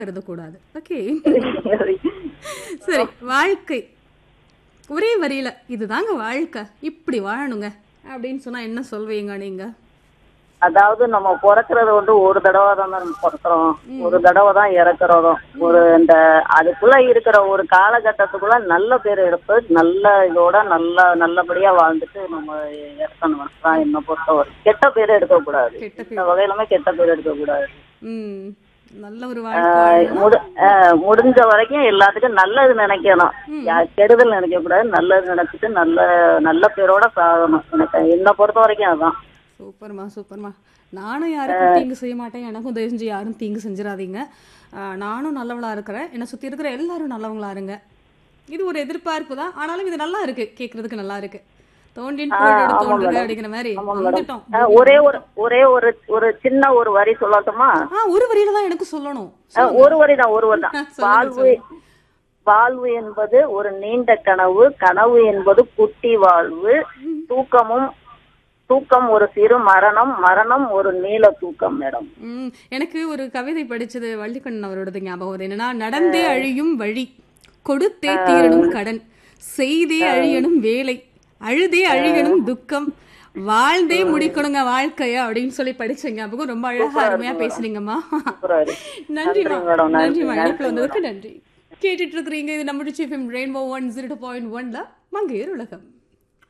கருதக்கூடாது okay சரி வாழ்க்கை ஒரே வரியில இதுதாங்க வாழ்க்கை இப்படி வாழணுங்க அப்படின்னு சொன்னா என்ன சொல்வீங்க நீங்க அதாவது நம்ம பிறக்கிறது வந்து ஒரு தடவை தான் நம்ம பிறக்கிறோம் ஒரு தடவை தான் இறக்குறதும் ஒரு இந்த அதுக்குள்ள இருக்கிற ஒரு காலகட்டத்துக்குள்ள நல்ல பேர் எடுத்து நல்ல இதோட நல்ல நல்லபடியா வாழ்ந்துட்டு நம்ம இறக்கணும் தான் என்ன பொறுத்தவரை கெட்ட பேர் எடுக்கக்கூடாது கெட்ட இந்த வகையிலுமே கெட்ட பேர் எடுக்கக்கூடாது ம் நல்ல ஒரு வாழ்க்கை வாழணும். முடி அஹ் முடிஞ்ச வரைக்கும் எல்லாத்துக்கும் நல்லது நினைக்கணும் யா- கெடுதல் நினைக்க கூடாது நல்லது நினைச்சிட்டு நல்ல நல்ல பேரோட சாகணும் எனக்கு என்னை பொறுத்த வரைக்கும் அதான் சூப்பர்மா சூப்பர்மா நானும் யாருக்கும் தீங்கு செய்ய மாட்டேன் எனக்கும் தயவு செஞ்சு யாரும் தீங்கு செஞ்சிடாதீங்க ஆஹ் நானும் நல்லவளா இருக்கிறேன் என்னை சுத்தி இருக்கிற எல்லாரும் நல்லவங்களா இருங்க இது ஒரு எதிர்பார்ப்பு தான் ஆனாலும் இது நல்லா இருக்கு கேட்கறதுக்கு நல்லா இருக்கு தோண்டின் புகழோடு தோன்றுக அப்படிங்கிற மாதிரி வந்துட்டோம் அஹ் ஒரே ஒரு ஒரே ஒரு ஒரு சின்ன ஒரு வரி சொல்லட்டுமா ஆ ஒரு வரியில தான் எனக்கு சொல்லணும் அஹ் ஒரு வரி தான் ஒரு வரி தான் சொல்லுங்க, வாழ்வு வாழ்வு என்பது ஒரு நீண்ட கனவு கனவு என்பது குட்டி வாழ்வு தூக்கமும் தூக்கம் ஒரு சிறு மரணம் மரணம் ஒரு நீல தூக்கம் மேடம் ம் எனக்கு ஒரு கவிதை படிச்சது வள்ளிக்கண்ணன் அவரோடது ஞாபகம் வருது என்னன்னா நடந்தே அழியும் வழி கொடுத்தே தீரணும் கடன் செய்தே அழியணும் வேலை அழுதே அழியணும் துக்கம் வாழ்ந்தே முடிக்கணுங்க வாழ்க்கைய அப்படின்னு சொல்லி படிச்ச ஞாபகம் ரொம்ப அழகா அருமையா பேசுனீங்கம்மா சூப்பரா இருக்கு. நன்றிமா நன்றி மேடம், நன்றி, நன்றிமா நன்றி இணைப்புல வந்ததுக்கு நன்றி கேட்டுட்டு இருக்கிறீங்க இது நம்ம rainbow one zero two point ஒன்ல மங்கையர் உலகம்